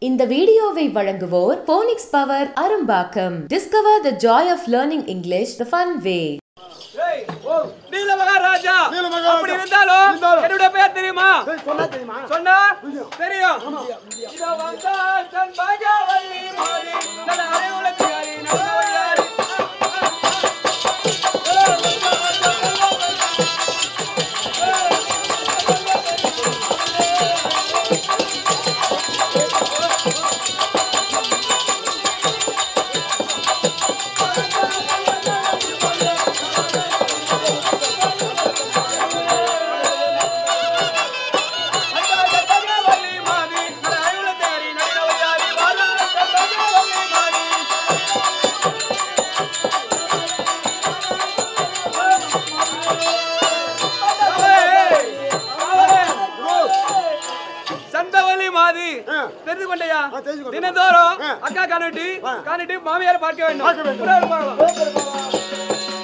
இந்த வீடியோவை வழங்குவோர் phonics power Arumbakkam discover the joy of learning English the fun way ஏய், நீல மகாராஜா நீல மகாராஜா. அப்படி இருந்தாலும் இருந்தாலும். என்னுடைய பேர் தெரியுமா ஏய், சொன்னா தெரியுமா சொன்னா தெரியும் இதோ வந்தால் தன் பாகவல்லி மாறி, நல்ல அறிவுலகாரி, நல்ல வழியாரி. வந்தால் தன் பாகவல்லி மாறி, நல்ல அறிவுலகாரி, நல்ல வழியாரி. வந்தால் தன் பாகவல்லி மாறி. ஏய், ஏய். சந்தவல்லி மாதி ஆ. தெரிந்து கொண்டையா ஆ, தெரிந்து கொண்டேன். தினந்தோறும் ஆ. அக்கா காணட்டி ஆ. காணட்டி மாமியார் பார்க்க வேண்டும் பார்க்க வேண்டும். புறாவை பார்க்கலாம்.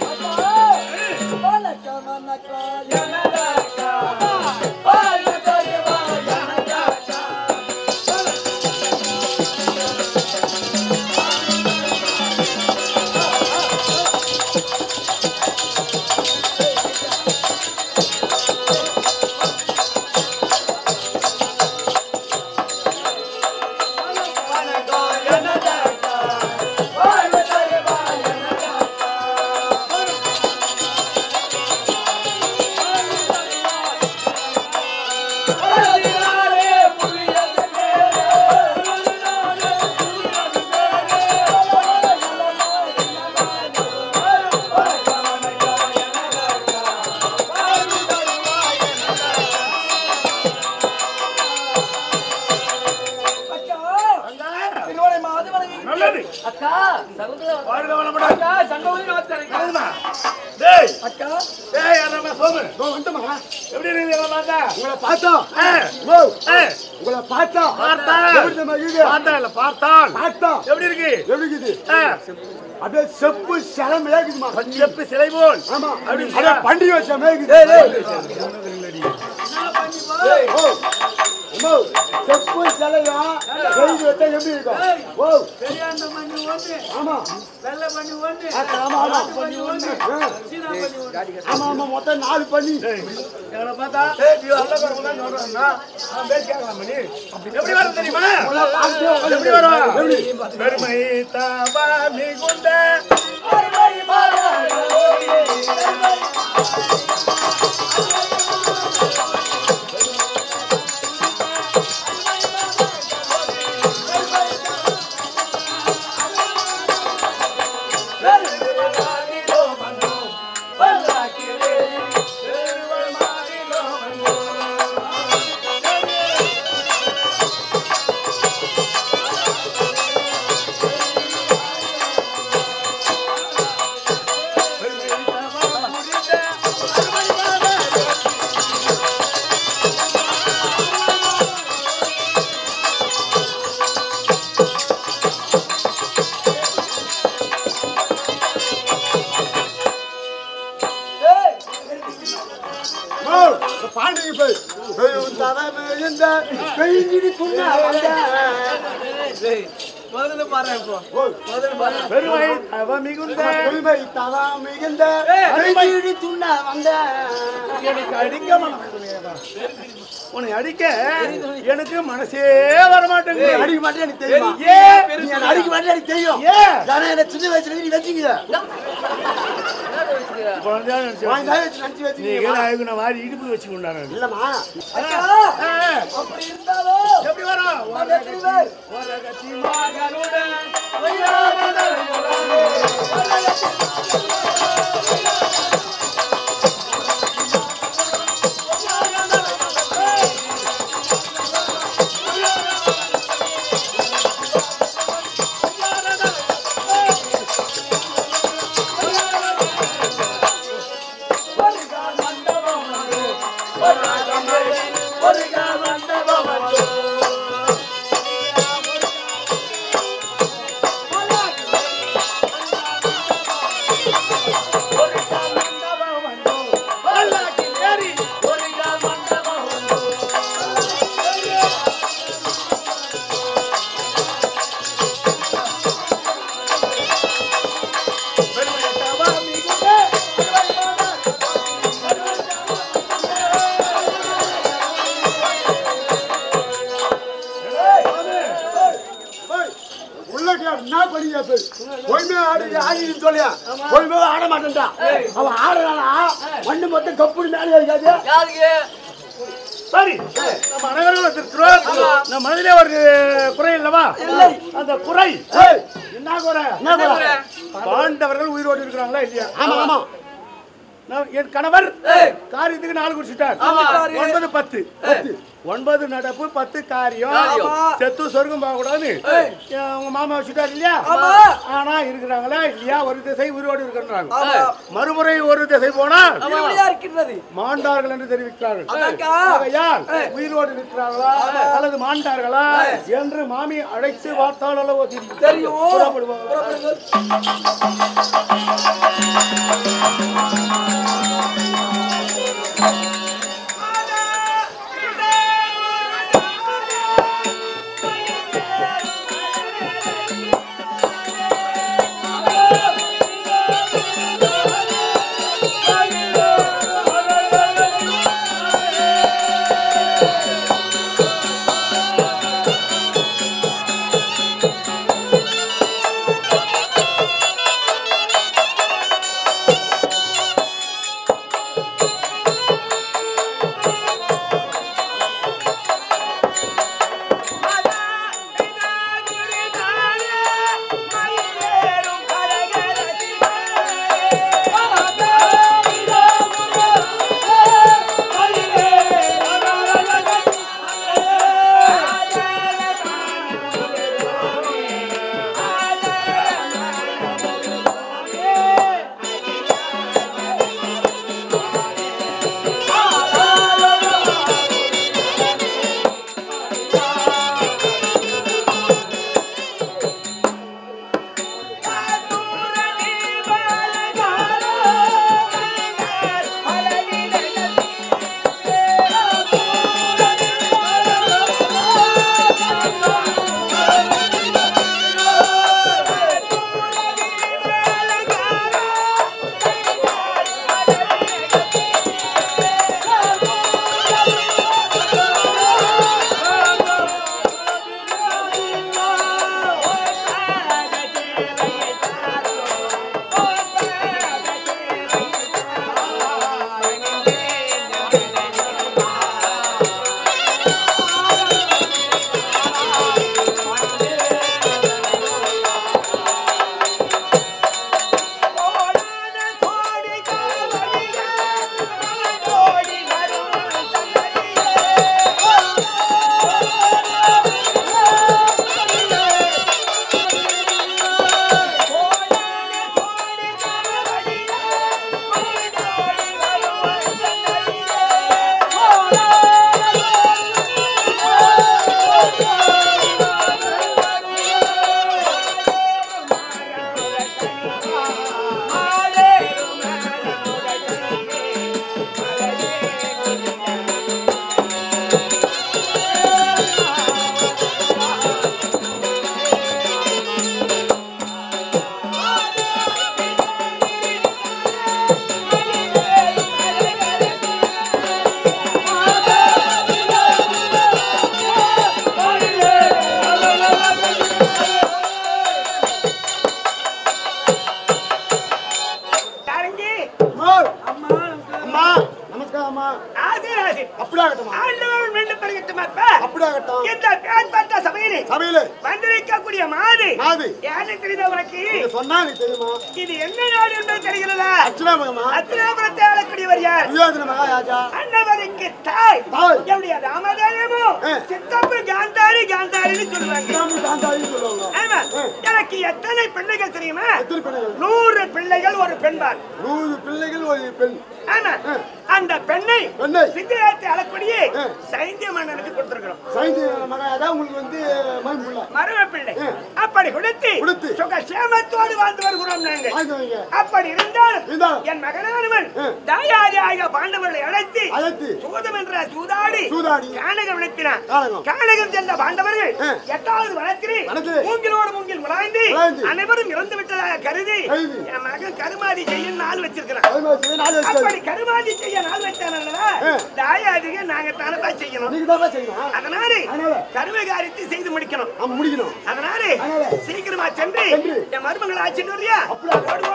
நல்லது அக்கா வாழ்க வளமுடன் அக்கா சங்கவல்லி நாத்தரங்க அதுமா. டேய் அக்கா டேய் யாரம்மா சோமு இதோ வந்துட்டோமா? எப்படி இருக்கீங்க பார்த்தா உங்களை பார்த்தோம். ஆ. ஓ, ஆ. உங்களை பார்த்தோம். பார்த்தா எப்படி தெரியுமா இருக்குது? பார்த்தா இல்ல பார்த்தான் பார்த்தோம். எப்படி இருக்கு எப்படி இருக்குது? ஆ. அப்படியே செப்பு சிலை மேய்க்குதுமா. செப்பு சிலை போல் ஆமா. அப்படி அப்படியே பண்டிகை வச்ச மேய்க்குது. ஏய், ஓ. அம்மா, செப்பு சிலையும் செய்து வச்சா எப்படி இருக்கும்? ஓ, ஆமா. ஆ, ஆமா, ஆமா. ஆ. ஆமா, ஆமா, மொத்தம் நாலு பண்ணி எங்களை பார்த்தா நல்ல பேர் தான் சொல்றேன்னா நான் பேசி கேட்கலாம் மணி எப்படி வரும் தெரியுமா எப்படி வரும் பெருமை தாவா மிகுந்த ஓ, இந்த பாண்டிகை போய் பெரும் தவம் எழுந்த பெய்ஞ்சிடி துண்ண வந்த. முதல்ல பாரு இப்போ ஓ, முதல்ல பாரு பெருமை தாவா மிகுந்த பெருமை தவம் மிகுந்த ஏய், பெய்ஞ்சிடி துண்ண வந்த. எனக்கு அடிக்க மனசு உன்னை அடிக்க எனக்கு மனசே வர மாட்டேங்குது நீ அடிக்க மாட்டே எனக்கு தெரியுமா? ஏன் நீ என்னை அடிக்க மாட்டே எனக்கு தெரியும். ஏன் ஆனா என்னை சின்ன வயசுல இருந்து நீ வச்சுக்கிற. குழந்தையா நினைச்சு வாங்கி தான் வச்சு நினைச்சு நீ வச்சுக்கிறியேம்மா. ஏன் ஆயுகுன மாதிரி இடுப்பு வச்சு கொண்டாடு இல்லம்மா. அப்படி இருந்தாலும் எப்படி வரும் நான் எத்தனை பேர்? ஒரு என்ன பண்ணியா பேர் பொய்மையா ஆடி ஆடின்னு சொல்லியா பொய்மையா ஆட மாட்டேன்டா அவன் ஆடுறானா மண்ணு மொத்தம் கப்புடு மேலே இருக்காது யாருக்கு சரி நம்ம அனைவரும் வந்திருக்கிறோம் நம்ம மனதிலே ஒரு குறை இல்லவா அந்த குறை ஏய், என்ன குறை என்ன குறை? பாண்டவர்கள் உயிரோடு இருக்கிறாங்களா இல்லையா ஆமா ஆமா நான் என் கணவர் ஏய். காரியத்துக்கு நாலு குடிச்சிட்டார் ஆமா. ஒன்பது பத்து பத்து ஒன்பது நடப்பு பத்து காரியம் காரியம். செத்து சொர்க்கம் போக கூடாது உங்க மாமா வச்சுட்டார் இல்லையா ஆமா. ஆனா இருக்கிறாங்களா இல்லையா ஒரு திசை உயிரோடு இருக்கின்றாங்க ஆமா. மறுமுறை ஒரு திசை போனால் திருவிழியா இருக்கின்றது மாண்டார்கள் என்று தெரிவிக்கிறார்கள் அதாக்கா. ஆகையால் உயிரோடு இருக்கிறார்களா அல்லது மாண்டார்களா என்று மாமி அழைத்து பார்த்தால் அளவோ தெரியும் தெரியும். புறப்படுவார்கள். அம்மா அம்மா நமஸ்காரம் அம்மா அப்படியாகட்டும் ஆண்டவன் மீண்டும் பெருகட்டும் அப்ப. அப்படியாகட்டும் இந்த பேர் பெற்ற சபையிலே சபையில வந்திருக்கக்கூடிய மாது மாது. யாரு தெரியுதா உனக்கு நீங்க சொன்னா நீ தெரியுமா இது என்ன நாடு என்பது தெரிகிறதா அச்சுராமகமா அத்திராபுரத்தை ஆளக்கூடியவர் யார் துரியோதன மகாராஜா அன்னவருக்கு தாய் தாய். என்னுடைய ராமதேயமும் ஆ. சித்தப்பு காந்தாரி காந்தாரின்னு சொல்லுவாங்க சாமி காந்தாரின்னு சொல்லுவாங்க ஆமா ஆ. எனக்கு எத்தனை பிள்ளைகள் தெரியுமா எத்தனை பிள்ளைகள் நூறு பிள்ளைகள் ஒரு பெண்பார் நூறு பிள்ளைகள் ஒரு பெண் ஆமா ஆ. அந்த பெண்ணை பெண்ணை. சித்திரத்தை அளக்கூடிய ஆ. சைந்திய மன்னனுக்கு கொடுத்திருக்கிறோம் சைந்தி மகாராஜா உங்களுக்கு வந்து மைம்புள்ள மரும பிள்ளை ஆ. அப்படி கொடுத்து கொடுத்து. சுக சேமத்தோடு வாழ்ந்து வருகிறோம் நாங்கள் வாங்கி வைங்க அப்படி இருந்தாலும் இருந்தாலும். என் மகனானவன் ஆ. தாயாதியாக பாண்டவர்களை அழைத்து அழைத்து சூதம் என்ற சூதாடி சூதாடி. கானகம் விளக்கினான் கானகம். கானகம் சென்ற பாண்டவர்கள் ஆ. எட்டாவது வளர்த்திரி வளர்த்திரி. மூங்கிலோடு மூங்கில் முளாய்ந்து முளாய்ந்து. அனைவரும் இறந்து விட்டதாக கருதி கருதி. என் மகன் கருமாதி செய்ய நாள் வச்சிருக்கிறான் அது மாதிரி செய்ய நாலு அப்படி வச்சு கருமாதி செய்ய நாள் வச்சானல்லவா ஆ. தாயாதிக நாங்க தானப்பா செய்யணும் நீங்க தான் செய்யணும் அதனால அதனால. கரும காரியத்தை செய்து முடிக்கணும் ஆமா முடிக்கணும் அதனால அதனால. சீக்கிரமா சென்று குங்குமங்கள் ஆச்சுன்னு வரியா அப்படியா? ஓடு